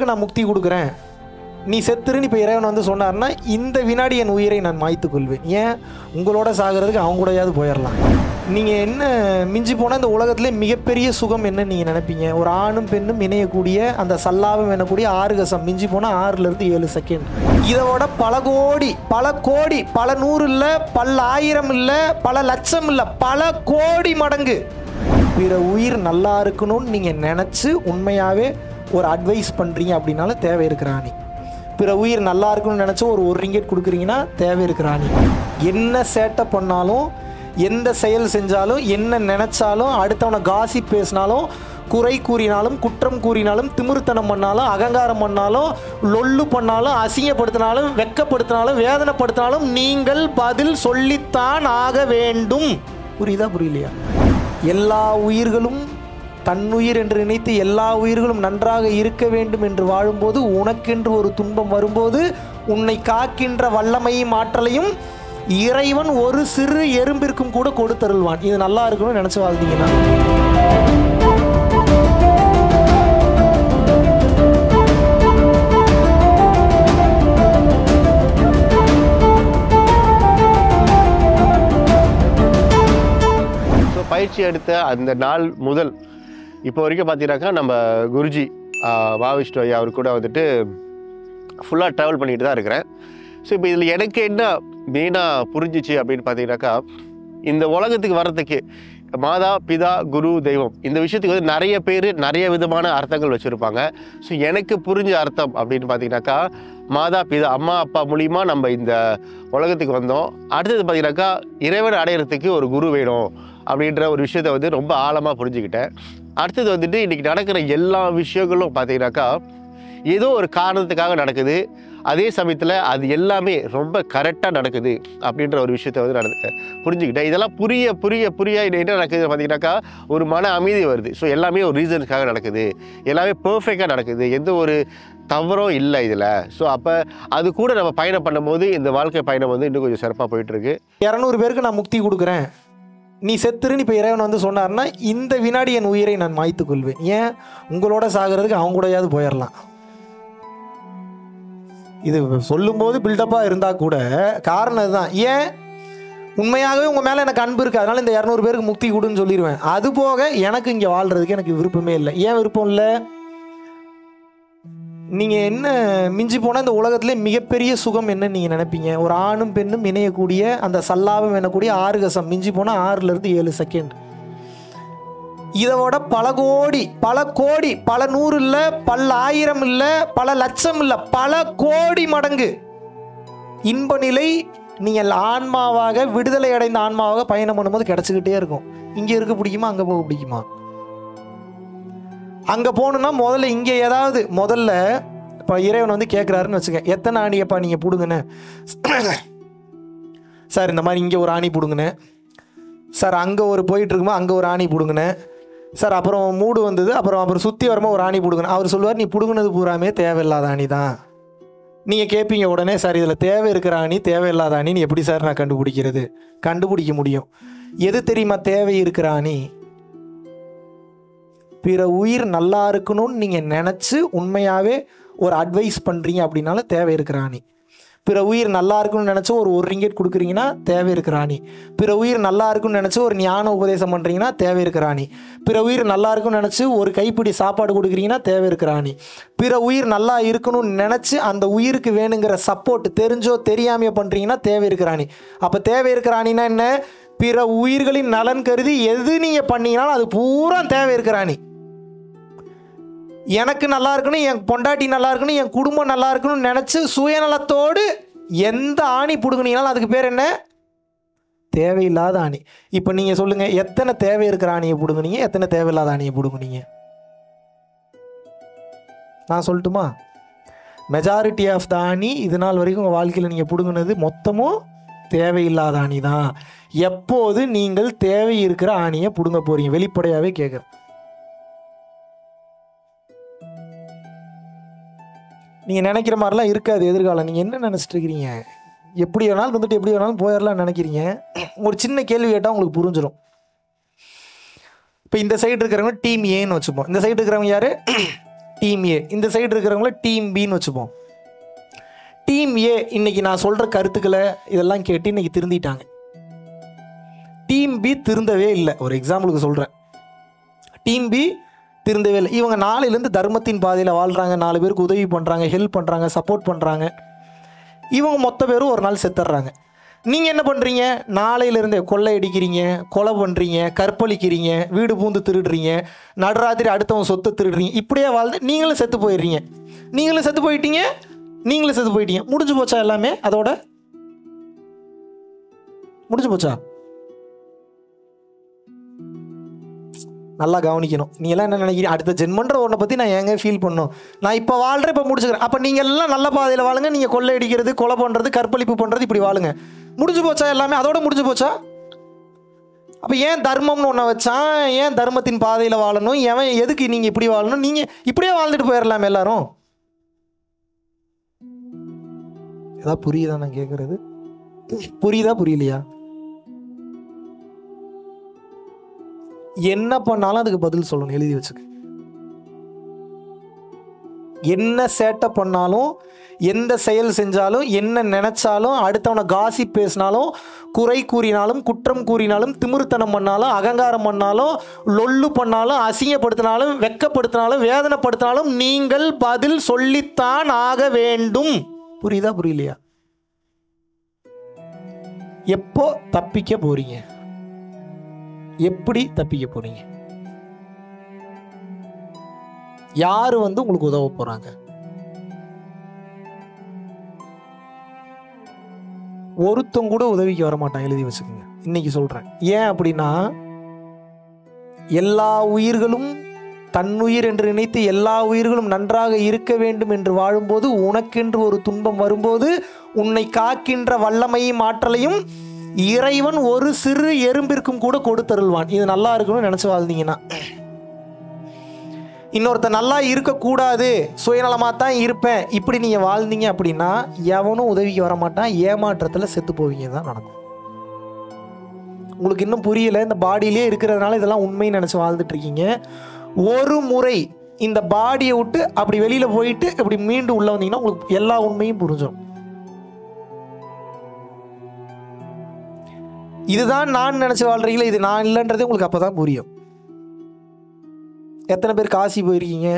பேருக்கு நான் முக்தி கொடுக்குறேன் நீ செத்துருன்னு இப்போ இறைவன் வந்து சொன்னார்னா இந்த வினாடி என் உயிரை நான் மாய்த்து கொள்வேன் ஏன் உங்களோட சாகிறதுக்கு அவங்க கூடயாவது போயிடலாம் நீங்கள் என்ன மிஞ்சி போனால் இந்த உலகத்திலே மிகப்பெரிய சுகம் என்ன நீங்கள் நினைப்பீங்க ஒரு ஆணும் பெண்ணும் இணையக்கூடிய அந்த சல்லாபம் எனக்கூடிய ஆறு கசம் மிஞ்சி போனால் ஆறுலேருந்து ஏழு செகண்ட் இதோட பல கோடி பல கோடி பல நூறு இல்லை பல ஆயிரம் இல்லை பல லட்சம் இல்லை பல கோடி மடங்கு பிற உயிர் நல்லா இருக்கணும்னு நீங்கள் நினச்சி உண்மையாகவே ஒரு அட்வைஸ் பண்ணுறீங்க அப்படின்னால தேவை இருக்கிற ஆணி பிற உயிர் நல்லா இருக்கணும்னு நினச்சி ஒரு ஒரு ரிங்கெட் கொடுக்குறீங்கன்னா தேவை இருக்கிற ஆணி என்ன சேட்டை பண்ணாலும் எந்த செயல் செஞ்சாலும் என்ன நினச்சாலும் அடுத்தவனை காசி பேசினாலும் குறை கூறினாலும் குற்றம் கூறினாலும் திமிருத்தனம் பண்ணாலும் அகங்காரம் பண்ணாலும் லொல்லு பண்ணாலும் அசிங்கப்படுத்தினாலும் வெக்கப்படுத்தினாலும் வேதனைப்படுத்தினாலும் நீங்கள் பதில் சொல்லித்தான் ஆக வேண்டும் புரியுதா புரியலையா எல்லா உயிர்களும் தன்னுயிர் என்று நினைத்து எல்லா உயிர்களும் நன்றாக இருக்க வேண்டும் என்று வாழும்போது உனக்கென்று ஒரு துன்பம் வரும்போது உன்னை காக்கின்ற வல்லமையும் ஆற்றலையும் இறைவன் ஒரு சிறு எறும்பிற்கும் கூட கொடுத்தருள்வான் இது நல்லா இருக்கணும்னு நினைச்சு வாழ்ந்தீங்கன்னா ஸோ பயிற்சி எடுத்த அந்த நாள் முதல் இப்போ வரைக்கும் பார்த்தீங்கன்னாக்கா நம்ம குருஜி ஆஹ், வா விஷ்ணு ஐயா அவர் கூட வந்துட்டு ஃபுல்லாக ட்ராவல் பண்ணிட்டு தான் இருக்கிறேன் ஸோ இப்போ இதில் எனக்கு என்ன மெயினாக புரிஞ்சிச்சு அப்படின்னு பார்த்தீங்கன்னாக்கா இந்த உலகத்துக்கு வர்றதுக்கு மாதா பிதா குரு தெய்வம் இந்த விஷயத்துக்கு வந்து நிறைய பேர் நிறைய விதமான அர்த்தங்கள் வச்சுருப்பாங்க ஸோ எனக்கு புரிஞ்ச அர்த்தம் அப்படின்னு பார்த்தீங்கன்னாக்கா மாதா பிதா அம்மா அப்பா மூலிமா நம்ம இந்த உலகத்துக்கு வந்தோம் அடுத்தது பார்த்தீங்கன்னாக்கா இறைவன் அடையிறதுக்கு ஒரு குரு வேணும் அப்படின்ற ஒரு விஷயத்தை வந்து ரொம்ப ஆழமாக புரிஞ்சுக்கிட்டேன் அடுத்தது வந்துட்டு இன்றைக்கி நடக்கிற எல்லா விஷயங்களும் பார்த்தீங்கன்னாக்கா ஏதோ ஒரு காரணத்துக்காக நடக்குது அதே சமயத்தில் அது எல்லாமே ரொம்ப கரெக்டாக நடக்குது அப்படின்ற ஒரு விஷயத்தை வந்து நடந்து புரிஞ்சுக்கிட்டேன் இதெல்லாம் புரிய புரிய புரிய இது என்ன நடக்குது பார்த்தீங்கன்னாக்கா ஒரு மன அமைதி வருது ஸோ எல்லாமே ஒரு ரீசனுக்காக நடக்குது எல்லாமே பர்ஃபெக்டாக நடக்குது எந்த ஒரு தவறும் இல்லை இதில் ஸோ அப்போ அது கூட நம்ம பயணம் பண்ணும்போது இந்த வாழ்க்கை பயணம் வந்து இன்னும் கொஞ்சம் சிறப்பாக போயிட்டுருக்கு இரநூறு பேருக்கு நான் முக்தி கொடுக்குறேன் நீ செத்துருன்னு இப்போ இறைவன் வந்து சொன்னார்னா இந்த வினாடி என் உயிரை நான் மாய்த்து கொள்வேன் ஏன் உங்களோட சாகிறதுக்கு அவங்க கூடயாவது போயிடலாம் இது சொல்லும்போது பில்டப்பாக இருந்தால் கூட காரணம் இதுதான் ஏன் உண்மையாகவே உங்கள் மேலே எனக்கு அன்பு இருக்குது அதனால் இந்த இரநூறு பேருக்கு முக்தி கொடுன்னு சொல்லிடுவேன் அது போக எனக்கு இங்கே வாழ்கிறதுக்கு எனக்கு விருப்பமே இல்லை ஏன் விருப்பம் இல்லை நீங்கள் என்ன மிஞ்சி போனால் இந்த உலகத்திலே மிகப்பெரிய சுகம் என்ன நீங்கள் நினைப்பீங்க ஒரு ஆணும் பெண்ணும் இணையக்கூடிய அந்த சல்லாபம் எனக்கூடிய ஆறு கசம் மிஞ்சி போனால் ஆறுலேருந்து ஏழு செகண்ட் இதோட பல கோடி பல கோடி பல நூறு இல்லை பல ஆயிரம் இல்லை பல லட்சம் இல்லை பல கோடி மடங்கு இன்ப நிலை நீங்கள் ஆன்மாவாக விடுதலை அடைந்த ஆன்மாவாக பயணம் பண்ணும்போது கிடச்சிக்கிட்டே இருக்கும் இங்கே இருக்க பிடிக்குமா அங்கே போக பிடிக்குமா அங்கே போகணுன்னா முதல்ல இங்கே ஏதாவது முதல்ல இப்போ இறைவன் வந்து கேட்குறாருன்னு வச்சுக்க எத்தனை ஆணியப்பா நீங்கள் பிடுங்கண்ணே சார் இந்த மாதிரி இங்கே ஒரு ஆணி பிடுங்கண்ணே சார் அங்கே ஒரு போயிட்டு இருக்குமா அங்கே ஒரு ஆணி பிடுங்கண்ணே சார் அப்புறம் மூடு வந்தது அப்புறம் அப்புறம் சுற்றி வருமா ஒரு ஆணி பிடுங்கணும் அவர் சொல்லுவார் நீ பிடுங்கினது பூராமே தேவையில்லாத ஆணி தான் நீங்கள் கேட்பீங்க உடனே சார் இதில் தேவை இருக்கிற ஆணி தேவையில்லாத ஆணின்னு எப்படி சார் நான் கண்டுபிடிக்கிறது கண்டுபிடிக்க முடியும் எது தெரியுமா தேவை இருக்கிற ஆணி பிற உயிர் நல்லா இருக்கணும்னு நீங்கள் நினச்சி உண்மையாகவே ஒரு அட்வைஸ் பண்ணுறீங்க அப்படின்னால தேவை இருக்கிற ஆணி பிற உயிர் நல்லா இருக்கணும்னு நினச்சி ஒரு ஒரு ரிங்கெட் கொடுக்குறீங்கன்னா தேவை இருக்கிற ஆணி பிற உயிர் நல்லா இருக்கும்னு நினச்சி ஒரு ஞான உபதேசம் பண்ணுறீங்கன்னா தேவை இருக்கிற ஆணி பிற உயிர் நல்லா இருக்கும்னு நினச்சி ஒரு கைப்பிடி சாப்பாடு கொடுக்குறீங்கன்னா தேவை இருக்கிற ஆணி பிற உயிர் நல்லா இருக்கணும்னு நினச்சி அந்த உயிருக்கு வேணுங்கிற சப்போர்ட் தெரிஞ்சோ தெரியாமையோ பண்ணுறீங்கன்னா தேவை இருக்கிற ஆணி அப்போ தேவை இருக்கிற ஆணினா என்ன பிற உயிர்களின் நலன் கருதி எது நீங்கள் பண்ணீங்கனாலும் அது பூரா தேவை இருக்கிற ஆணி எனக்கு நல்லா இருக்கணும் என் பொண்டாட்டி நல்லா இருக்கணும் என் குடும்பம் நல்லா இருக்கணும்னு நினச்சி சுயநலத்தோடு எந்த ஆணி பிடுங்குனீங்கனாலும் அதுக்கு பேர் என்ன தேவையில்லாத ஆணி இப்போ நீங்கள் சொல்லுங்கள் எத்தனை தேவை இருக்கிற ஆணியை பிடுங்குனீங்க எத்தனை தேவையில்லாத ஆணியை பிடுங்குனீங்க நான் சொல்லட்டுமா மெஜாரிட்டி ஆஃப் த ஆணி இது நாள் வரைக்கும் உங்கள் வாழ்க்கையில் நீங்கள் பிடுங்குனது மொத்தமும் தேவையில்லாத ஆணி தான் எப்போது நீங்கள் தேவை இருக்கிற ஆணியை பிடுங்க போகிறீங்க வெளிப்படையாகவே கேட்குறேன் நீங்கள் நினைக்கிற மாதிரிலாம் இருக்காது எதிர்காலம் நீங்கள் என்ன நினச்சிட்டு இருக்கிறீங்க எப்படி வேணாலும் வந்துட்டு எப்படி வேணாலும் போயிடலாம் நினைக்கிறீங்க ஒரு சின்ன கேள்வி கேட்டால் உங்களுக்கு புரிஞ்சிடும் இப்போ இந்த சைடு இருக்கிறவங்க டீம் ஏன்னு வச்சுப்போம் இந்த சைடு இருக்கிறவங்க யார் டீம் ஏ இந்த சைடு இருக்கிறவங்கள டீம் பின்னு வச்சுப்போம் டீம் ஏ இன்னைக்கு நான் சொல்கிற கருத்துக்களை இதெல்லாம் கேட்டு இன்னைக்கு திருந்திட்டாங்க டீம் பி திருந்தவே இல்லை ஒரு எக்ஸாம்பிளுக்கு சொல்கிறேன் டீம் பி திருந்தவே இல்லை இவங்க நாளையிலேருந்து தர்மத்தின் பாதையில் வாழ்கிறாங்க நாலு பேருக்கு உதவி பண்ணுறாங்க ஹெல்ப் பண்ணுறாங்க சப்போர்ட் பண்ணுறாங்க இவங்க மொத்த பேரும் ஒரு நாள் செத்துடுறாங்க நீங்கள் என்ன பண்ணுறீங்க நாளையிலேருந்தே கொள்ளை அடிக்கிறீங்க கொலை பண்ணுறீங்க கற்பழிக்கிறீங்க வீடு பூந்து திருடுறீங்க நடுராத்திரி அடுத்தவன் சொத்தை திருடுறீங்க இப்படியே வாழ்ந்து நீங்களும் செத்து போயிடுறீங்க நீங்களும் செத்து போயிட்டீங்க நீங்களும் செத்து போயிட்டீங்க முடிஞ்சு போச்சா எல்லாமே அதோட முடிஞ்சு போச்சா நல்லா கவனிக்கணும் நீ எல்லாம் என்ன நினைக்கிறீங்க அடுத்த ஜென்மன்ற ஒன்றை பற்றி நான் ஏங்க ஃபீல் பண்ணும் நான் இப்போ வாழ்கிறேன் இப்போ முடிச்சுக்கிறேன் அப்போ நீங்கள் எல்லாம் நல்ல பாதையில் வாழுங்க நீங்கள் கொள்ளை அடிக்கிறது கொலை பண்ணுறது கற்பழிப்பு பண்ணுறது இப்படி வாழுங்க முடிஞ்சு போச்சா எல்லாமே அதோட முடிஞ்சு போச்சா அப்போ ஏன் தர்மம்னு ஒன்றை வச்சான் ஏன் தர்மத்தின் பாதையில் வாழணும் எவன் எதுக்கு நீங்கள் இப்படி வாழணும் நீங்கள் இப்படியே வாழ்ந்துட்டு போயிடலாம் எல்லாரும் ஏதாவது புரியுதா நான் கேட்குறது புரியுதா புரியலையா என்ன பண்ணாலும் அதுக்கு பதில் சொல்லணும் எழுதி வச்சுக்க என்ன சேட்டை பண்ணாலும் எந்த செயல் செஞ்சாலும் என்ன நினைச்சாலும் அடுத்தவனை காசி பேசினாலும் குறை கூறினாலும் குற்றம் கூறினாலும் திமிருத்தனம் பண்ணாலும் அகங்காரம் பண்ணாலும் லொல்லு பண்ணாலும் அசிங்கப்படுத்தினாலும் வெக்கப்படுத்தினாலும் வேதனைப்படுத்தினாலும் நீங்கள் பதில் சொல்லித்தான் ஆக வேண்டும் புரியுதா புரியலையா எப்போ தப்பிக்க போறீங்க எப்படி தப்பிக்க போறீங்க யாரு வந்து உங்களுக்கு உதவ போறாங்க ஒருத்தன் கூட உதவிக்கு வர மாட்டான் எழுதி வச்சுக்கோங்க இன்னைக்கு சொல்றேன் ஏன் அப்படின்னா எல்லா உயிர்களும் தன்னுயிர் என்று நினைத்து எல்லா உயிர்களும் நன்றாக இருக்க வேண்டும் என்று வாழும்போது உனக்கென்று ஒரு துன்பம் வரும்போது உன்னை காக்கின்ற வல்லமையும் ஆற்றலையும் இறைவன் ஒரு சிறு எறும்பிற்கும் கூட கொடுத்தருள்வான் இது நல்லா இருக்கணும்னு நினச்சி வாழ்ந்தீங்கன்னா இன்னொருத்தன் நல்லா இருக்கக்கூடாது சுயநலமாக தான் இருப்பேன் இப்படி நீங்கள் வாழ்ந்தீங்க அப்படின்னா எவனும் உதவிக்கு வர மாட்டான் ஏமாற்றத்தில் செத்து போவீங்க தான் நடக்கும் உங்களுக்கு இன்னும் புரியல இந்த பாடியிலே இருக்கிறதுனால இதெல்லாம் உண்மைன்னு நினச்சி வாழ்ந்துட்டு இருக்கீங்க ஒரு முறை இந்த பாடியை விட்டு அப்படி வெளியில் போயிட்டு இப்படி மீண்டும் உள்ளே வந்தீங்கன்னா உங்களுக்கு எல்லா உண்மையும் புரிஞ்சிடும் இதுதான் நான் நினச்சி வாழ்றீங்களே இது நான் இல்லைன்றதே உங்களுக்கு அப்போ தான் புரியும் எத்தனை பேர் காசி போயிருக்கீங்க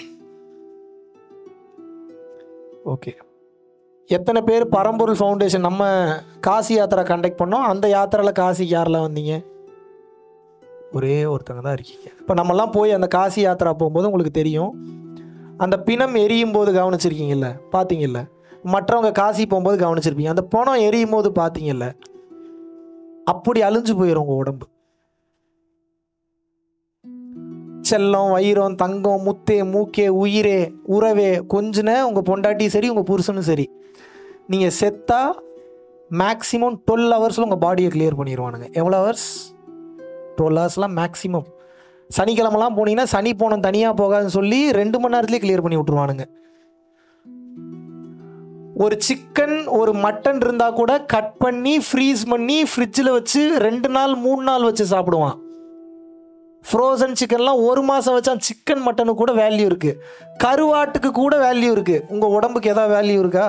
ஓகே எத்தனை பேர் பரம்பொருள் ஃபவுண்டேஷன் நம்ம காசி யாத்திரை கண்டக்ட் பண்ணோம் அந்த யாத்திரையில் காசிக்கு யாரெல்லாம் வந்தீங்க ஒரே ஒருத்தங்க தான் இருக்கீங்க இப்போ நம்மலாம் போய் அந்த காசி யாத்திரா போகும்போது உங்களுக்கு தெரியும் அந்த பிணம் எரியும் போது கவனிச்சிருக்கீங்கல்ல பார்த்தீங்கல்ல மற்றவங்க காசி போகும்போது கவனிச்சிருப்பீங்க அந்த பணம் எரியும் போது பார்த்தீங்கல்ல அப்படி அழிஞ்சு போயிடும் உங்கள் உடம்பு செல்லம் வைரம் தங்கம் முத்தே மூக்கே உயிரே உறவே கொஞ்சின உங்கள் பொண்டாட்டி சரி உங்கள் புருஷனும் சரி நீங்கள் செத்தா மேக்ஸிமம் டுவெல் ஹவர்ஸில் உங்கள் பாடியை கிளியர் பண்ணிடுவானுங்க எவ்வளோ ஹவர்ஸ் டுவெல் ஹவர்ஸ்லாம் மேக்ஸிமம் சனிக்கிழமெல்லாம் போனீங்கன்னா சனி போனம் தனியாக போகாதுன்னு சொல்லி ரெண்டு மணி நேரத்துலேயே கிளியர் பண்ணி விட்ருவானுங்க ஒரு சிக்கன் ஒரு மட்டன் இருந்தால் கூட கட் பண்ணி ஃப்ரீஸ் பண்ணி ஃப்ரிட்ஜில் வச்சு ரெண்டு நாள் மூணு நாள் வச்சு சாப்பிடுவான் ஃப்ரோசன் சிக்கன்லாம் ஒரு மாதம் வச்சா சிக்கன் மட்டனுக்கு கூட வேல்யூ இருக்குது கருவாட்டுக்கு கூட வேல்யூ இருக்குது உங்கள் உடம்புக்கு ஏதாவது வேல்யூ இருக்கா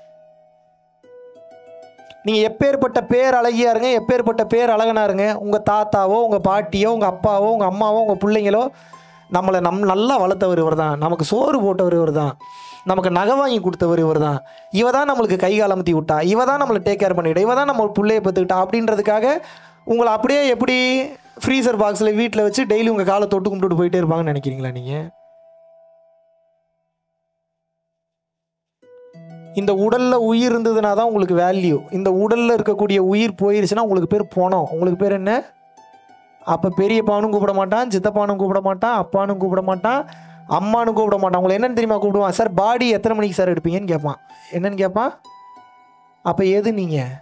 நீங்கள் எப்பேற்பட்ட பேர் அழகியா இருங்க எப்பேற்பட்ட பேர் அழகனா இருங்க உங்கள் தாத்தாவோ உங்கள் பாட்டியோ உங்கள் அப்பாவோ உங்கள் அம்மாவோ உங்கள் பிள்ளைங்களோ நம்மளை நம் நல்லா வளர்த்தவர் இவர் தான் நமக்கு சோறு போட்டவர் இவர் தான் நமக்கு நகை வாங்கி கொடுத்தவர் இவர் தான் இவ தான் நம்மளுக்கு கை காலமுத்தி விட்டா இவ தான் நம்மளை டேக் கேர் பண்ணிவிட்டா இவ தான் நம்ம பிள்ளைய பற்றுக்கிட்டா அப்படின்றதுக்காக உங்களை அப்படியே எப்படி ஃப்ரீசர் பாக்ஸில் வீட்டில் வச்சு டெய்லி உங்கள் காலை தொட்டு கும்பிட்டு போயிட்டே இருப்பாங்கன்னு நினைக்கிறீங்களா நீங்கள் இந்த உடலில் உயிர் இருந்ததுனா தான் உங்களுக்கு வேல்யூ இந்த உடலில் இருக்கக்கூடிய உயிர் போயிருச்சுன்னா உங்களுக்கு பேர் போனோம் உங்களுக்கு பேர் என்ன அப்போ பெரியப்பானும் கூப்பிட மாட்டான் சித்தப்பானும் கூப்பிட மாட்டான் அப்பானும் கூப்பிட மாட்டான் அம்மானும் கூப்பிட மாட்டான் உங்களை என்னன்னு தெரியுமா கூப்பிடுவான் சார் பாடி எத்தனை மணிக்கு சார் எடுப்பீங்கன்னு கேட்பான் என்னன்னு கேட்பான் அப்போ எது நீங்கள்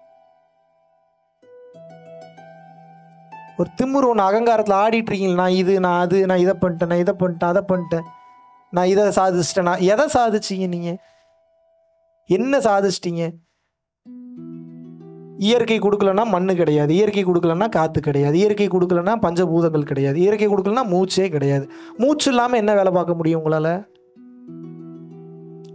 ஒரு திமிரு ஒன்று அகங்காரத்தில் ஆடிட்டு இருக்கீங்க நான் இது நான் அது நான் இதை பண்ணிட்டேன் நான் இதை பண்ணிட்டேன் அதை பண்ணிட்டேன் நான் இதை சாதிச்சிட்டேன் நான் எதை சாதிச்சீங்க நீங்கள் என்ன சாதிச்சிட்டீங்க இயற்கை கொடுக்கலன்னா மண்ணு கிடையாது இயற்கை கொடுக்கலன்னா காற்று கிடையாது இயற்கை கொடுக்கலன்னா பஞ்சபூதங்கள் கிடையாது இயற்கை கொடுக்கலன்னா மூச்சே கிடையாது மூச்சு இல்லாமல் என்ன வேலை பார்க்க முடியும் உங்களால்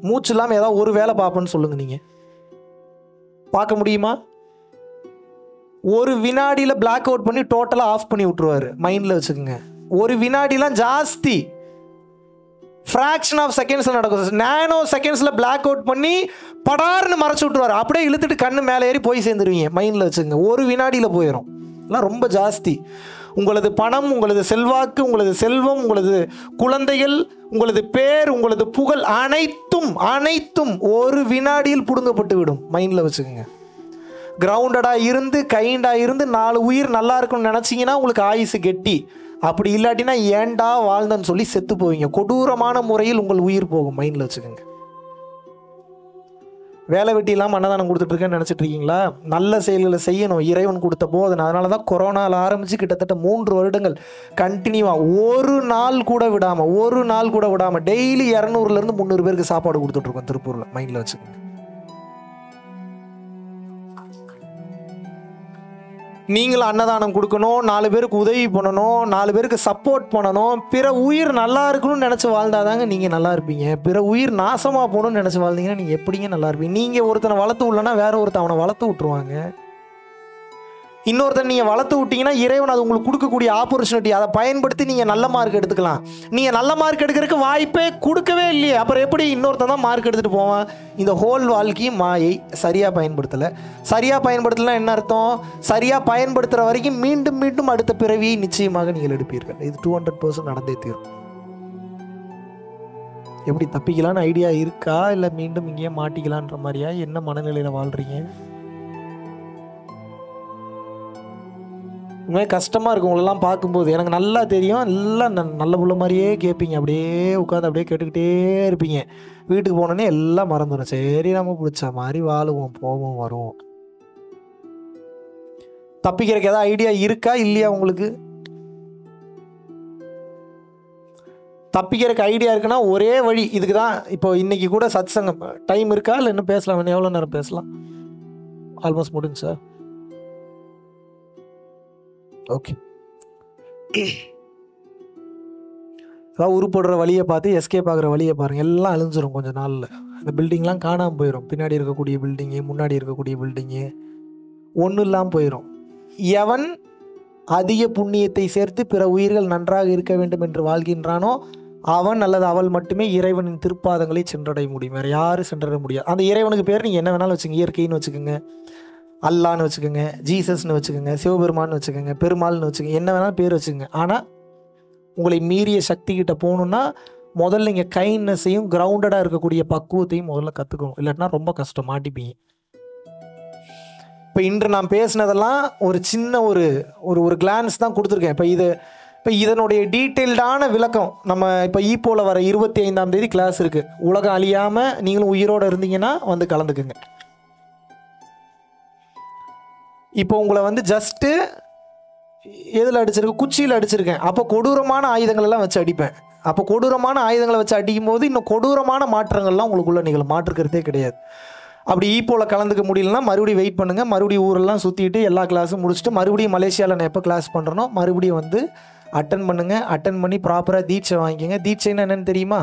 மூச்சு இல்லாமல் ஏதாவது ஒரு வேலை பார்ப்பேன்னு சொல்லுங்கள் நீங்கள் பார்க்க முடியுமா ஒரு வினாடியில் பிளாக் அவுட் பண்ணி டோட்டலாக ஆஃப் பண்ணி விட்ருவாரு மைண்டில் வச்சுக்கோங்க ஒரு வினாடிலாம் ஜாஸ்தி ஃப்ராக்ஷன் ஆஃப் செகண்ட்ஸில் நடக்கும் நேனோ செகண்ட்ஸில் பிளாக் அவுட் பண்ணி படார்னு மறைச்சு விட்ருவாரு அப்படியே இழுத்துட்டு கண்ணு மேலே ஏறி போய் சேர்ந்துருவீங்க மைண்டில் வச்சுக்கோங்க ஒரு வினாடியில் போயிடும் எல்லாம் ரொம்ப ஜாஸ்தி உங்களது பணம் உங்களது செல்வாக்கு உங்களது செல்வம் உங்களது குழந்தைகள் உங்களது பேர் உங்களது புகழ் அனைத்தும் அனைத்தும் ஒரு வினாடியில் பிடுங்கப்பட்டு விடும் மைண்டில் வச்சுக்கோங்க கிரவுண்டடாக இருந்து கைண்டாக இருந்து நாலு உயிர் நல்லா இருக்கும்னு நினச்சிங்கன்னா உங்களுக்கு ஆயுசு கெட்டி அப்படி இல்லாட்டினா ஏன்டா வாழ்ந்தன்னு சொல்லி செத்து போவீங்க கொடூரமான முறையில் உங்கள் உயிர் போகும் மைண்டில் வச்சுக்கோங்க வேலை வெட்டி இல்லாமல் அன்னதானம் கொடுத்துட்ருக்கேன்னு நினச்சிட்டு இருக்கீங்களா நல்ல செயல்களை செய்யணும் இறைவன் கொடுத்த போதனை அதனால தான் கொரோனாவில் ஆரம்பித்து கிட்டத்தட்ட மூன்று வருடங்கள் கண்டினியூவாக ஒரு நாள் கூட விடாமல் ஒரு நாள் கூட விடாமல் டெய்லி இரநூறுலேருந்து முந்நூறு பேருக்கு சாப்பாடு கொடுத்துட்ருக்கோம் திருப்பூரில் மைண்டில் வச்சுக்கோங்க நீங்களும் அன்னதானம் கொடுக்கணும் நாலு பேருக்கு உதவி பண்ணணும் நாலு பேருக்கு சப்போர்ட் பண்ணணும் பிற உயிர் நல்லா இருக்கணும்னு நினச்சி வாழ்ந்தாதாங்க நீங்கள் நல்லா இருப்பீங்க பிற உயிர் நாசமாக போகணும்னு நினச்சி வாழ்ந்தீங்கன்னா நீங்கள் எப்படிங்க நல்லா இருப்பீங்க நீங்கள் ஒருத்தனை வளர்த்து விடலன்னா வேற ஒருத்தன் அவனை வளர்த்து விட்ருவாங்க இன்னொருத்தன் நீங்கள் வளர்த்து விட்டீங்கன்னா இறைவன் அது உங்களுக்கு கொடுக்கக்கூடிய ஆப்பர்ச்சுனிட்டி அதை பயன்படுத்தி நீங்கள் நல்ல மார்க் எடுத்துக்கலாம் நீங்கள் நல்ல மார்க் எடுக்கிறதுக்கு வாய்ப்பே கொடுக்கவே இல்லையே அப்புறம் எப்படி இன்னொருத்தன் தான் மார்க் எடுத்துகிட்டு போவான் இந்த ஹோல் வாழ்க்கையும் மாயை சரியாக பயன்படுத்தலை சரியாக பயன்படுத்தலாம் என்ன அர்த்தம் சரியாக பயன்படுத்துகிற வரைக்கும் மீண்டும் மீண்டும் அடுத்த பிறவியை நிச்சயமாக நீங்கள் எடுப்பீர்கள் இது டூ ஹண்ட்ரட் பர்சன்ட் நடந்தே தீரும் எப்படி தப்பிக்கலான்னு ஐடியா இருக்கா இல்லை மீண்டும் இங்கேயே மாட்டிக்கலான்ற மாதிரியா என்ன மனநிலையில் வாழ்கிறீங்க உண்மையாக கஷ்டமாக இருக்கும் உங்களெல்லாம் பார்க்கும்போது எனக்கு நல்லா தெரியும் எல்லாம் ந- நல்ல புள்ள மாதிரியே கேட்பீங்க அப்படியே உட்காந்து அப்படியே கேட்டுக்கிட்டே இருப்பீங்க வீட்டுக்கு போனோடனே எல்லாம் மறந்துடும் சரி நம்ம பிடிச்ச மாதிரி வாழுவோம் போவோம் வருவோம் தப்பிக்கிறதுக்கு ஏதாவது ஐடியா இருக்கா இல்லையா உங்களுக்கு தப்பிக்கிறதுக்கு ஐடியா இருக்குன்னா ஒரே வழி இதுக்கு தான் இப்போ இன்னைக்கு கூட சத் சங்கம் டைம் இருக்கா இல்லை இன்னும் பேசலாம் இன்னும் எவ்வளோ நேரம் பேசலாம் ஆல்மோஸ்ட் முடிஞ்சு சார் ஓகே ஏதாவது உருப்படுற வழியை பார்த்து எஸ்கேப் ஆகுற வழியை பாருங்க எல்லாம் அழிஞ்சிரும் கொஞ்ச நாளில் இந்த பில்டிங்லாம் காணாமல் போயிடும் பின்னாடி இருக்கக்கூடிய பில்டிங்கு முன்னாடி இருக்கக்கூடிய பில்டிங்கு ஒன்றும் இல்லாமல் போயிடும் எவன் அதிக புண்ணியத்தை சேர்த்து பிற உயிர்கள் நன்றாக இருக்க வேண்டும் என்று வாழ்கின்றானோ அவன் அல்லது அவள் மட்டுமே இறைவனின் திருப்பாதங்களை சென்றடைய முடியும் வேறு யாரும் சென்றடைய முடியாது அந்த இறைவனுக்கு பேர் நீங்கள் என்ன வேணாலும் வச்சுங்க இயற்கைன்னு வச்சுக்கோங்க அல்லான்னு வச்சுக்கோங்க ஜீசஸ்னு வச்சுக்கோங்க சிவபெருமான்னு வச்சுக்கோங்க பெருமாள்னு வச்சுக்கோங்க என்ன வேணாலும் பேர் வச்சுக்கோங்க ஆனால் உங்களை மீறிய சக்தி கிட்ட போகணுன்னா முதல்ல நீங்கள் கைண்ட்னஸையும் கிரவுண்டடாக இருக்கக்கூடிய பக்குவத்தையும் முதல்ல கற்றுக்கணும் இல்லாட்டினா ரொம்ப கஷ்டம் மாட்டிப்பீங்க இப்போ இன்று நான் பேசினதெல்லாம் ஒரு சின்ன ஒரு ஒரு ஒரு கிளான்ஸ் தான் கொடுத்துருக்கேன் இப்போ இது இப்போ இதனுடைய டீட்டெயில்டான விளக்கம் நம்ம இப்போ ஈப்போவில் வர இருபத்தி ஐந்தாம் தேதி கிளாஸ் இருக்குது உலகம் அழியாமல் நீங்களும் உயிரோடு இருந்தீங்கன்னா வந்து கலந்துக்குங்க இப்போ உங்களை வந்து ஜஸ்ட்டு எதில் அடிச்சிருக்கு குச்சியில் அடிச்சிருக்கேன் அப்போ கொடூரமான ஆயுதங்கள் எல்லாம் வச்சு அடிப்பேன் அப்போ கொடூரமான ஆயுதங்களை வச்சு அடிக்கும் போது இன்னும் கொடூரமான மாற்றங்கள்லாம் உங்களுக்குள்ள நிகழும் மாற்றுக்கிறதே கிடையாது அப்படி ஈப்போவில் கலந்துக்க முடியலன்னா மறுபடியும் வெயிட் பண்ணுங்கள் மறுபடியும் ஊரெல்லாம் சுற்றிட்டு எல்லா கிளாஸும் முடிச்சுட்டு மறுபடியும் மலேசியாவில் நான் எப்போ கிளாஸ் பண்ணுறனோ மறுபடியும் வந்து அட்டன் பண்ணுங்கள் அட்டன் பண்ணி ப்ராப்பராக தீட்சை வாங்கிக்கோங்க தீட்சைன்னா என்னன்னு தெரியுமா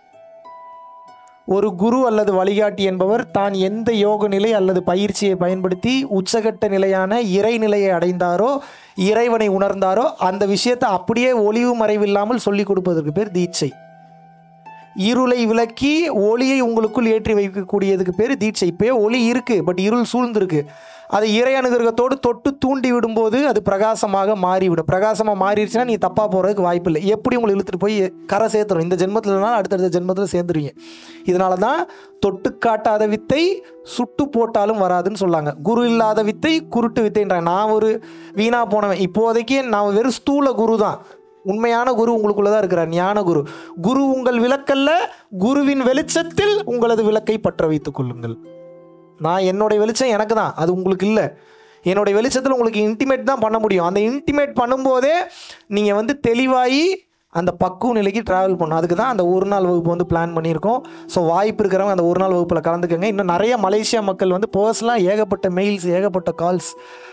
ஒரு குரு அல்லது வழிகாட்டி என்பவர் தான் எந்த யோக நிலை அல்லது பயிற்சியை பயன்படுத்தி உச்சகட்ட நிலையான இறைநிலையை அடைந்தாரோ இறைவனை உணர்ந்தாரோ அந்த விஷயத்தை அப்படியே ஒளிவு மறைவில்லாமல் சொல்லிக் கொடுப்பதற்கு பேர் தீட்சை இருளை விளக்கி ஒளியை உங்களுக்குள் ஏற்றி வைக்கக்கூடியதுக்கு பேர் தீட்சை இப்போயே ஒளி இருக்குது பட் இருள் சூழ்ந்திருக்கு அதை இறை அனுகிரகத்தோடு தொட்டு தூண்டி விடும்போது அது பிரகாசமாக மாறிவிடும் பிரகாசமாக மாறிடுச்சுன்னா நீ தப்பாக போகிறதுக்கு வாய்ப்பு இல்லை எப்படி உங்களை இழுத்துட்டு போய் கரை சேர்த்துரும் இந்த ஜென்மத்தில்னாலும் அடுத்தடுத்த ஜென்மத்தில் சேர்ந்துருவீங்க இதனால தான் தொட்டு காட்டாத வித்தை சுட்டு போட்டாலும் வராதுன்னு சொல்லாங்க குரு இல்லாத வித்தை குருட்டு வித்தைன்றாங்க நான் ஒரு வீணாக போனவன் இப்போதைக்கு நான் வெறும் ஸ்தூல குரு தான் உண்மையான குரு உங்களுக்குள்ள தான் இருக்கிறார் ஞான குரு குரு உங்கள் விளக்கல்ல குருவின் வெளிச்சத்தில் உங்களது விளக்கை பற்ற வைத்துக் கொள்ளுங்கள் நான் என்னுடைய வெளிச்சம் எனக்கு தான் அது உங்களுக்கு இல்லை என்னுடைய வெளிச்சத்தில் உங்களுக்கு இன்டிமேட் தான் பண்ண முடியும் அந்த இன்டிமேட் பண்ணும்போதே நீங்கள் வந்து தெளிவாகி அந்த பக்குவ நிலைக்கு ட்ராவல் பண்ணணும் அதுக்கு தான் அந்த ஒரு நாள் வகுப்பு வந்து பிளான் பண்ணியிருக்கோம் ஸோ வாய்ப்பு இருக்கிறவங்க அந்த ஒரு நாள் வகுப்பில் கலந்துக்கங்க இன்னும் நிறைய மலேசியா மக்கள் வந்து பர்சனலாக ஏகப்பட்ட மெயில்ஸ் ஏகப்பட்ட கால்ஸ்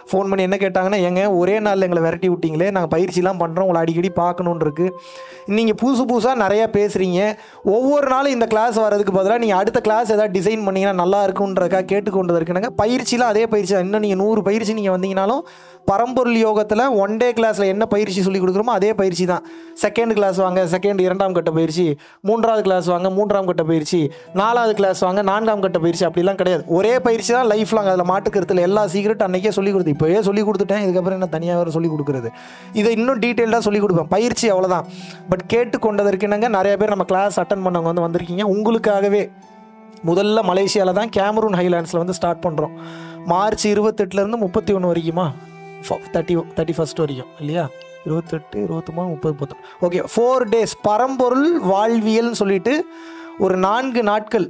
ஃபோன் பண்ணி என்ன கேட்டாங்கன்னா ஏங்க ஒரே நாளில் எங்களை விரட்டி விட்டீங்களே நாங்கள் பயிற்சிலாம் பண்ணுறோம் உங்களை அடிக்கடி பார்க்கணுன்னு இருக்கு நீங்கள் புதுசு புதுசாக நிறையா பேசுகிறீங்க ஒவ்வொரு நாளும் இந்த கிளாஸ் வரதுக்கு பதிலாக நீங்கள் அடுத்த கிளாஸ் ஏதாவது டிசைன் பண்ணீங்கன்னா நல்லா இருக்குன்றதுக்காக கேட்டுக்கொண்டு இருக்குனாங்க பயிற்சியில் அதே பயிற்சி தான். இன்னும் நீங்கள் நூறு பயிற்சி நீங்கள் வந்தீங்கனாலும் பரம்பொருள் யோகத்தில் ஒன் டே கிளாஸில் என்ன பயிற்சி சொல்லி கொடுக்குறோமோ அதே பயிற்சி தான் செகண்ட் கிளாஸ் வாங்க செகண்ட் இரண்டாம் கட்ட பயிற்சி மூன்றாவது கிளாஸ் வாங்க மூன்றாம் கட்ட பயிற்சி நாலாவது கிளாஸ் வாங்க நான்காம் கட்ட பயிற்சி அப்படிலாம் கிடையாது ஒரே பயிற்சி தான் லைஃப் லாங் அதில் மாட்டுக்கிறதுல எல்லா சீக்கிரட் அன்னைக்கே சொல்லி கொடுத்து இப்போயே சொல்லி கொடுத்துட்டேன் இதுக்கப்புறம் என்ன தனியாக வேறு சொல்லி கொடுக்குறது இதை இன்னும் டீட்டெயில்டாக சொல்லி கொடுப்பேன் பயிற்சி அவ்வளோதான் பட் கேட்டுக்கொண்டதற்கு என்னங்க நிறைய பேர் நம்ம கிளாஸ் அட்டன் பண்ணவங்க வந்து வந்திருக்கீங்க உங்களுக்காகவே முதல்ல மலேசியாவில் தான் கேமரூன் ஹைலாண்ட்ஸில் வந்து ஸ்டார்ட் பண்ணுறோம் மார்ச் இருபத்தெட்டுலேருந்து முப்பத்தி ஒன்று வரைக்குமா தேர்ட்டி தேர்ட்டி ஃபஸ்ட் வரைக்கும் இல்லையா இருபத்தெட்டு இருபத்தொம்பது முப்பது முப்பத்தொன்று ஓகே ஃபோர் டேஸ் பரம்பொருள் வாழ்வியல்னு சொல்லிட்டு ஒரு நான்கு நாட்கள்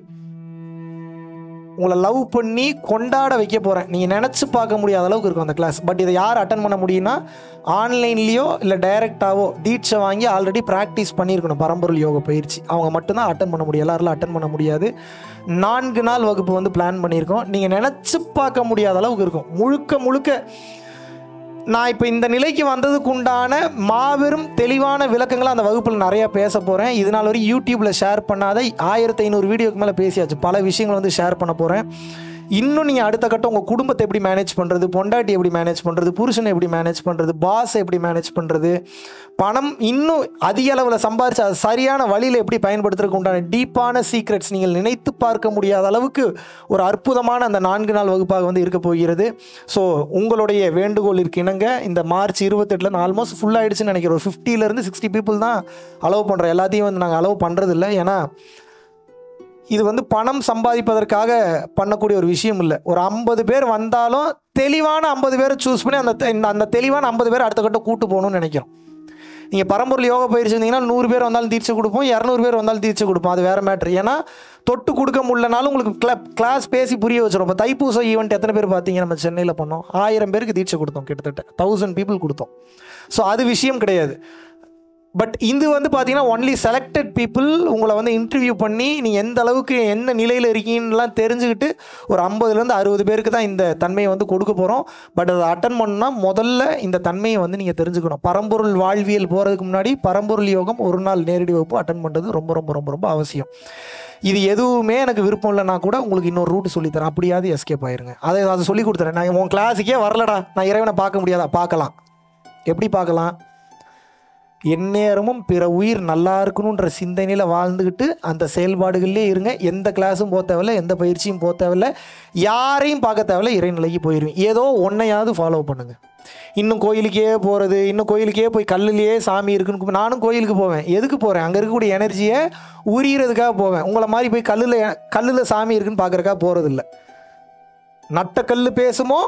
உங்களை லவ் பண்ணி கொண்டாட வைக்க போகிறேன் நீங்கள் நினச்சி பார்க்க முடியாத அளவுக்கு இருக்கும் அந்த கிளாஸ் பட் இதை யார் அட்டன் பண்ண முடியும்னா ஆன்லைன்லேயோ இல்லை டைரெக்டாவோ தீட்சை வாங்கி ஆல்ரெடி ப்ராக்டிஸ் பண்ணியிருக்கணும் பரம்பொருள் யோக பயிற்சி அவங்க மட்டும்தான் அட்டன் பண்ண முடியும் எல்லாரும் அட்டன் பண்ண முடியாது நான்கு நாள் வகுப்பு வந்து பிளான் பண்ணியிருக்கோம் நீங்கள் நினச்சி பார்க்க முடியாத அளவுக்கு இருக்கும் முழுக்க முழுக்க நான் இப்போ இந்த நிலைக்கு வந்ததுக்கு உண்டான மாபெரும் தெளிவான விளக்கங்களை அந்த வகுப்பில் நிறையா பேச போகிறேன் இது நாள் வரை யூடியூப்பில் ஷேர் பண்ணாத ஆயிரத்தி ஐநூறு வீடியோக்கு மேலே பேசியாச்சு பல விஷயங்கள் வந்து ஷேர் பண்ண போகிறேன் இன்னும் நீங்கள் அடுத்த கட்டம் உங்கள் குடும்பத்தை எப்படி மேனேஜ் பண்ணுறது பொண்டாட்டி எப்படி மேனேஜ் பண்ணுறது புருஷனை எப்படி மேனேஜ் பண்ணுறது பாஸ் எப்படி மேனேஜ் பண்ணுறது பணம் இன்னும் அதிக அளவில் சம்பாரிச்சு அது சரியான வழியில் எப்படி பயன்படுத்துறதுக்கு உண்டான டீப்பான சீக்ரெட்ஸ் நீங்கள் நினைத்து பார்க்க முடியாத அளவுக்கு ஒரு அற்புதமான அந்த நான்கு நாள் வகுப்பாக வந்து இருக்க போகிறது ஸோ உங்களுடைய வேண்டுகோளிற்கு இணங்க இந்த மார்ச் இருபத்தெட்டுலேருந்து ஆல்மோஸ்ட் ஃபுல் ஆயிடுச்சுன்னு நினைக்கிறேன் ஒரு ஃபிஃப்டிலேருந்து சிக்ஸ்டி பீப்புள் தான் அலோவ் பண்ணுறோம் எல்லாத்தையும் வந்து நாங்கள் அலோவ் பண்ணுறதில்ல ஏன்னா இது வந்து பணம் சம்பாதிப்பதற்காக பண்ணக்கூடிய ஒரு விஷயம் இல்லை ஒரு ஐம்பது பேர் வந்தாலும் தெளிவான ஐம்பது பேரை சூஸ் பண்ணி அந்த தெ- இந்த- அந்த தெளிவான ஐம்பது பேர் அடுத்த கட்டம் கூட்டு போகணும்னு நினைக்கிறோம் நீங்கள் பரம்பொருள் யோகா பயிற்சி இருந்தீங்கன்னா நூறு பேர் வந்தாலும் தீட்சை கொடுப்போம் இரநூறு பேர் வந்தாலும் தீட்சை கொடுப்போம் அது வேறு மேட்ரு ஏன்னா தொட்டு கொடுக்க முடியலனாலும் உங்களுக்கு கிளா கிளாஸ் பேசி புரிய வச்சிடும் இப்போ தைப்பூச ஈவெண்ட் எத்தனை பேர் பார்த்தீங்க நம்ம சென்னையில் பண்ணோம் ஆயிரம் பேருக்கு தீட்சை கொடுத்தோம் கிட்டத்தட்ட தௌசண்ட் பீப்புள் கொடுத்தோம் ஸோ அது விஷயம் கிடையாது பட் இது வந்து பார்த்தீங்கன்னா ஒன்லி செலக்டட் பீப்புள் உங்களை வந்து இன்டர்வியூ பண்ணி நீங்கள் எந்த அளவுக்கு என்ன நிலையில் இருக்கீங்கலாம் தெரிஞ்சுக்கிட்டு ஒரு ஐம்பதுலேருந்து அறுபது பேருக்கு தான் இந்த தன்மையை வந்து கொடுக்க போகிறோம் பட் அதை அட்டன் பண்ணால் முதல்ல இந்த தன்மையை வந்து நீங்கள் தெரிஞ்சுக்கணும் பரம்பொருள் வாழ்வியல் போகிறதுக்கு முன்னாடி பரம்பொருள் யோகம் ஒரு நாள் நேரடி வகுப்பு அட்டன் பண்ணுறது ரொம்ப ரொம்ப ரொம்ப ரொம்ப அவசியம் இது எதுவுமே எனக்கு விருப்பம் இல்லைனா கூட உங்களுக்கு இன்னொரு ரூட் சொல்லித்தரேன் அப்படியாவது எஸ்கேப் ஆயிருங்க அதை அதை சொல்லி கொடுத்துறேன் நான் உன் கிளாஸுக்கே வரலடா நான் இறைவனை பார்க்க முடியாதா பார்க்கலாம் எப்படி பார்க்கலாம் எந்நேரமும் பிற உயிர் நல்லா இருக்கணுன்ற சிந்தனையில் வாழ்ந்துக்கிட்டு அந்த செயல்பாடுகள்லேயே இருங்க எந்த கிளாஸும் போக தேவையில்ல எந்த பயிற்சியும் போக தேவையில்ல யாரையும் பார்க்க தேவையில்ல இறைநிலைக்கு போயிடுவீங்க ஏதோ ஒன்றையாவது ஃபாலோ பண்ணுங்க இன்னும் கோயிலுக்கே போகிறது இன்னும் கோயிலுக்கே போய் கல்லுலேயே சாமி இருக்குன்னு கு- நானும் கோயிலுக்கு போவேன் எதுக்கு போகிறேன் அங்கே இருக்கக்கூடிய எனர்ஜியை உரியறதுக்காக போவேன் உங்களை மாதிரி போய் கல்லில் கல்லில் சாமி இருக்குன்னு பார்க்குறக்காக போகிறதில்ல நட்ட கல் பேசுமோ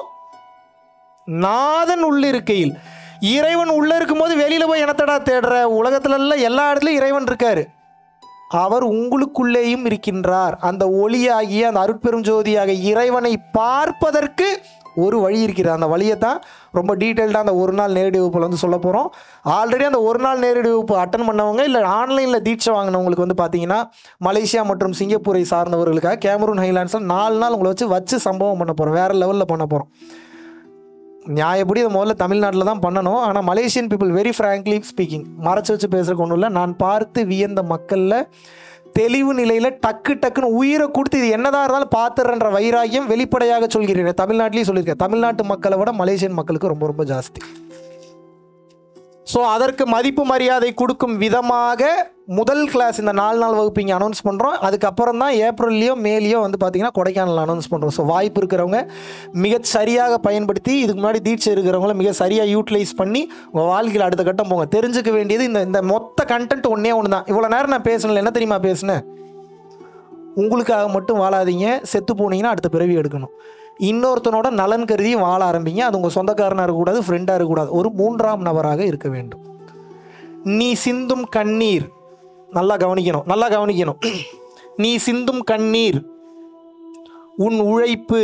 நாதன் உள்ளிருக்கையில் இறைவன் உள்ள இருக்கும்போது வெளியில போய் என்னத்தடா தேடுற உலகத்துல எல்லாம் எல்லா இடத்துலயும் இறைவன் இருக்காரு அவர் உங்களுக்குள்ளேயும் இருக்கின்றார் அந்த ஒளியாகிய அந்த அருட்பெரும் ஜோதியாக இறைவனை பார்ப்பதற்கு ஒரு வழி இருக்கிறது அந்த வழியை தான் ரொம்ப டீட்டெயில்டாக அந்த ஒரு நாள் நேரடி வகுப்பில் வந்து சொல்ல போகிறோம் ஆல்ரெடி அந்த ஒரு நாள் நேரடி வகுப்பு அட்டன் பண்ணவங்க இல்லை ஆன்லைனில் தீட்சை வாங்கினவங்களுக்கு வந்து பார்த்தீங்கன்னா மலேசியா மற்றும் சிங்கப்பூரை சார்ந்தவர்களுக்காக கேமரூன் ஹைலாண்ட்ஸில் நாலு நாள் உங்களை வச்சு வச்சு சம்பவம் பண்ண போகிறோம் வேறு லெவலில் பண்ண போகிறோம் நியாயப்படி இது முதல்ல தமிழ்நாட்டில் தான் பண்ணணும் ஆனால் Malaysian people very frankly speaking மறைச்சு வச்சு பேசுறதுக்கு ஒன்றும் இல்லை நான் பார்த்து வியந்த மக்களில் தெளிவு நிலையில் டக்கு டக்குன்னு உயிரை கொடுத்து இது என்னதான் இருந்தாலும் பார்த்துறன்ற வைராகியம் வெளிப்படையாக சொல்கிறேன் தமிழ்நாட்டிலையும் சொல்லியிருக்கேன் தமிழ்நாட்டு மக்களை விட மலேசியன் மக்களுக்கு ரொம்ப ரொம்ப ஜாஸ்தி ஸோ அதற்கு மதிப்பு மரியாதை கொடுக்கும் விதமாக முதல் கிளாஸ் இந்த நாலு நாள் வகுப்பு இங்கே அனௌன்ஸ் பண்ணுறோம் அதுக்கப்புறம் தான் ஏப்ரல்லையோ மேலேயோ வந்து பார்த்தீங்கன்னா கொடைக்கானல் அனௌன்ஸ் பண்ணுறோம் ஸோ வாய்ப்பு இருக்கிறவங்க மிகச் சரியாக பயன்படுத்தி இதுக்கு முன்னாடி தீட்சை இருக்கிறவங்கள மிக சரியாக யூட்டிலைஸ் பண்ணி உங்கள் வாழ்க்கையில் அடுத்த கட்டம் போங்க தெரிஞ்சுக்க வேண்டியது இந்த இந்த மொத்த கண்டென்ட் ஒன்றே ஒன்று தான் இவ்வளோ நேரம் நான் பேசல என்ன தெரியுமா பேசுனேன் உங்களுக்காக மட்டும் வாழாதீங்க செத்து போனீங்கன்னா அடுத்த பிறவி எடுக்கணும் இன்னொருத்தனோட நலன் கருதியும் வாழ ஆரம்பிங்க அது உங்கள் சொந்தக்காரனாக இருக்கக்கூடாது ஃப்ரெண்டாக இருக்கக்கூடாது ஒரு மூன்றாம் நபராக இருக்க வேண்டும் நீ சிந்தும் கண்ணீர் நல்லா கவனிக்கணும் நல்லா கவனிக்கணும் நீ சிந்தும் கண்ணீர் உன் உழைப்பு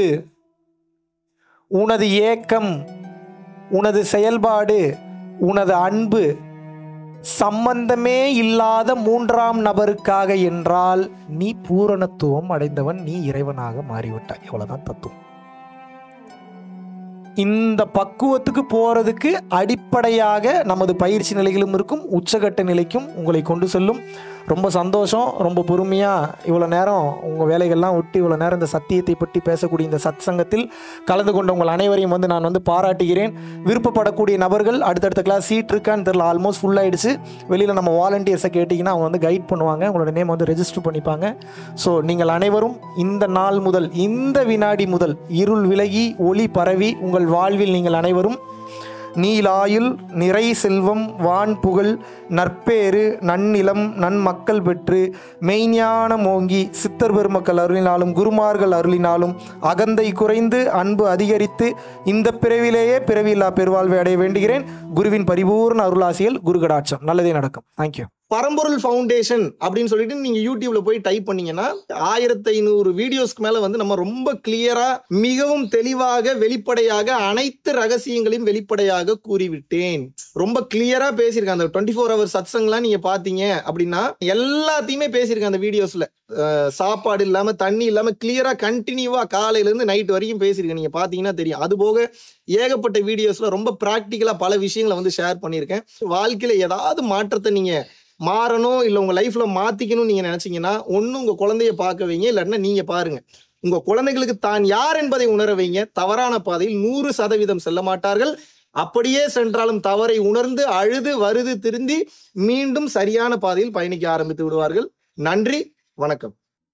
உனது ஏக்கம் உனது செயல்பாடு உனது அன்பு சம்பந்தமே இல்லாத மூன்றாம் நபருக்காக என்றால் நீ பூரணத்துவம் அடைந்தவன் நீ இறைவனாக மாறிவிட்டாய் இவ்வளவுதான் தத்துவம் இந்த பக்குவத்துக்கு போகிறதுக்கு அடிப்படையாக நமது பயிற்சி நிலைகளும் இருக்கும் உச்சகட்ட நிலைக்கும் உங்களை கொண்டு செல்லும் ரொம்ப சந்தோஷம் ரொம்ப பொறுமையாக இவ்வளோ நேரம் உங்கள் வேலைகள்லாம் விட்டு இவ்வளோ நேரம் இந்த சத்தியத்தை பற்றி பேசக்கூடிய இந்த சத் சங்கத்தில் கலந்து கொண்ட உங்கள் அனைவரையும் வந்து நான் வந்து பாராட்டுகிறேன் விருப்பப்படக்கூடிய நபர்கள் அடுத்தடுத்த கிளாஸ் சீட் இருக்கான்னு தெரில ஆல்மோஸ்ட் ஃபுல் ஆயிடுச்சு வெளியில் நம்ம வாலண்டியர்ஸை கேட்டிங்கன்னா அவங்க வந்து கைட் பண்ணுவாங்க உங்களோட நேம் வந்து ரெஜிஸ்டர் பண்ணிப்பாங்க ஸோ நீங்கள் அனைவரும் இந்த நாள் முதல் இந்த வினாடி முதல் இருள் விலகி ஒளி பரவி உங்கள் வாழ்வில் நீங்கள் அனைவரும் நீலாயுள் நிறை செல்வம் வான் புகழ் நற்பேறு நன்னிலம் நன்மக்கள் பெற்று மெய்ஞானம் ஓங்கி சித்தர் பெருமக்கள் அருளினாலும் குருமார்கள் அருளினாலும் அகந்தை குறைந்து அன்பு அதிகரித்து இந்த பிறவிலேயே பிறவியில்லா பெருவாழ்வை அடைய வேண்டுகிறேன் குருவின் பரிபூர்ண அருளாசியல் குரு கடாட்சம் நல்லதே நடக்கும் தேங்க்யூ பரம்பொருள் ஃபவுண்டேஷன் அப்படின்னு சொல்லிட்டு நீங்க யூடியூப்ல போய் டைப் பண்ணீங்கன்னா ஆயிரத்தி ஐநூறு வீடியோஸ்க்கு மேல வந்து நம்ம ரொம்ப கிளியரா மிகவும் தெளிவாக வெளிப்படையாக அனைத்து ரகசியங்களையும் வெளிப்படையாக கூறிவிட்டேன் ரொம்ப கிளியரா பேசியிருக்கேன் அந்த டுவெண்ட்டி ஃபோர் ஹவர் சத்சங்லாம் நீங்க பாத்தீங்க அப்படின்னா எல்லாத்தையுமே பேசியிருக்கேன் அந்த வீடியோஸ்ல அஹ் சாப்பாடு இல்லாம தண்ணி இல்லாம கிளியரா கண்டினியூவா காலையில இருந்து நைட் வரைக்கும் பேசியிருக்கேன் நீங்க பாத்தீங்கன்னா தெரியும் அது போக ஏகப்பட்ட வீடியோஸ்ல ரொம்ப பிராக்டிக்கலா பல விஷயங்களை வந்து ஷேர் பண்ணியிருக்கேன் வாழ்க்கையில ஏதாவது மாற்றத்தை நீங்க மாறணும் இல்ல உங்க லைஃப்ல மாத்திக்கணும்னு நீங்க நினைச்சீங்கன்னா ஒண்ணு உங்க குழந்தைய பார்க்க வைங்க இல்லைன்னா நீங்க பாருங்க உங்க குழந்தைகளுக்கு தான் யார் என்பதை உணர வைங்க தவறான பாதையில் நூறு சதவீதம் செல்ல மாட்டார்கள் அப்படியே சென்றாலும் தவறை உணர்ந்து அழுது வருது திருந்தி மீண்டும் சரியான பாதையில் பயணிக்க ஆரம்பித்து விடுவார்கள் நன்றி வணக்கம்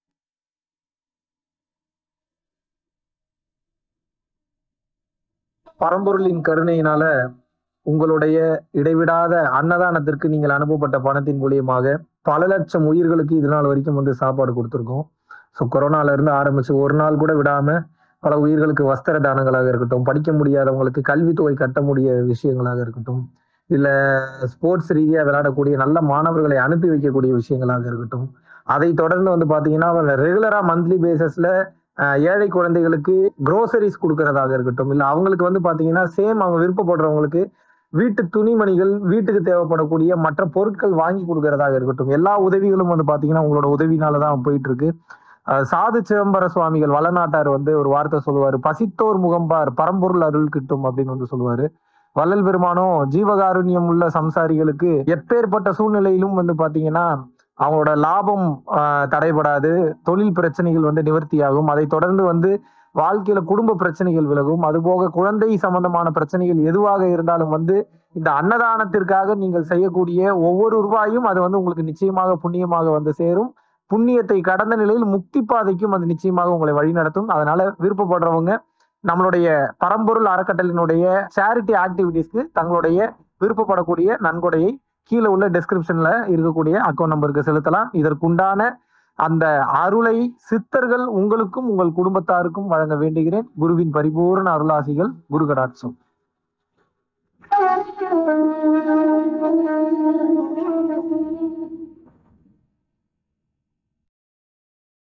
பரம்பொருளின் கருணையினால உங்களுடைய இடைவிடாத அன்னதானத்திற்கு நீங்கள் அனுப்பப்பட்ட பணத்தின் மூலியமாக பல லட்சம் உயிர்களுக்கு இது நாள் வரைக்கும் வந்து சாப்பாடு கொடுத்துருக்கோம் ஸோ கொரோனால இருந்து ஆரம்பிச்சு ஒரு நாள் கூட விடாம பல உயிர்களுக்கு வஸ்திர தானங்களாக இருக்கட்டும் படிக்க முடியாதவங்களுக்கு கல்வித்தொகை கட்ட முடிய விஷயங்களாக இருக்கட்டும் இல்ல ஸ்போர்ட்ஸ் ரீதியா விளையாடக்கூடிய நல்ல மாணவர்களை அனுப்பி வைக்கக்கூடிய விஷயங்களாக இருக்கட்டும் அதை தொடர்ந்து வந்து பாத்தீங்கன்னா ரெகுலரா மந்த்லி பேசிஸ்ல ஏழை குழந்தைகளுக்கு க்ரோசரிஸ் கொடுக்கறதாக இருக்கட்டும் இல்ல அவங்களுக்கு வந்து பாத்தீங்கன்னா சேம் அவங்க விருப்பப்படுறவங்களுக்கு வீட்டு துணிமணிகள் வீட்டுக்கு தேவைப்படக்கூடிய மற்ற பொருட்கள் வாங்கி கொடுக்கறதாக இருக்கட்டும் எல்லா உதவிகளும் வந்து பாத்தீங்கன்னா உங்களோட உதவினால தான் போயிட்டு இருக்கு அஹ் சாது சிதம்பர சுவாமிகள் வளநாட்டார் வந்து ஒரு வார்த்தை சொல்லுவாரு பசித்தோர் முகம்பார் பரம்பொருள் அருள் கிட்டும் அப்படின்னு வந்து சொல்லுவாரு வள்ளல் பெருமானும் ஜீவகாருண்யம் உள்ள சம்சாரிகளுக்கு எப்பேற்பட்ட சூழ்நிலையிலும் வந்து பாத்தீங்கன்னா அவங்களோட லாபம் ஆஹ், தடைபடாது தொழில் பிரச்சனைகள் வந்து நிவர்த்தியாகும் அதை தொடர்ந்து வந்து வாழ்க்கையில குடும்ப பிரச்சனைகள் விலகும் அதுபோக குழந்தை சம்பந்தமான பிரச்சனைகள் எதுவாக இருந்தாலும் வந்து இந்த அன்னதானத்திற்காக நீங்கள் செய்யக்கூடிய ஒவ்வொரு ரூபாயும் அது வந்து உங்களுக்கு நிச்சயமாக புண்ணியமாக வந்து சேரும் புண்ணியத்தை கடந்த நிலையில் முக்தி பாதைக்கும் அது நிச்சயமாக உங்களை வழிநடத்தும் அதனால விருப்பப்படுறவங்க நம்மளுடைய பரம்பொருள் அறக்கட்டளினுடைய சேரிட்டி ஆக்டிவிட்டீஸ்க்கு தங்களுடைய விருப்பப்படக்கூடிய நன்கொடையை கீழே உள்ள டெஸ்கிரிப்ஷன்ல இருக்கக்கூடிய அக்கௌண்ட் நம்பருக்கு செலுத்தலாம் இதற்குண்டான அந்த அருளை சித்தர்கள் உங்களுக்கும் உங்கள் குடும்பத்தாருக்கும் வழங்க வேண்டுகிறேன் குருவின் பரிபூர்ண அருளாசிகள் குரு கடாட்சம்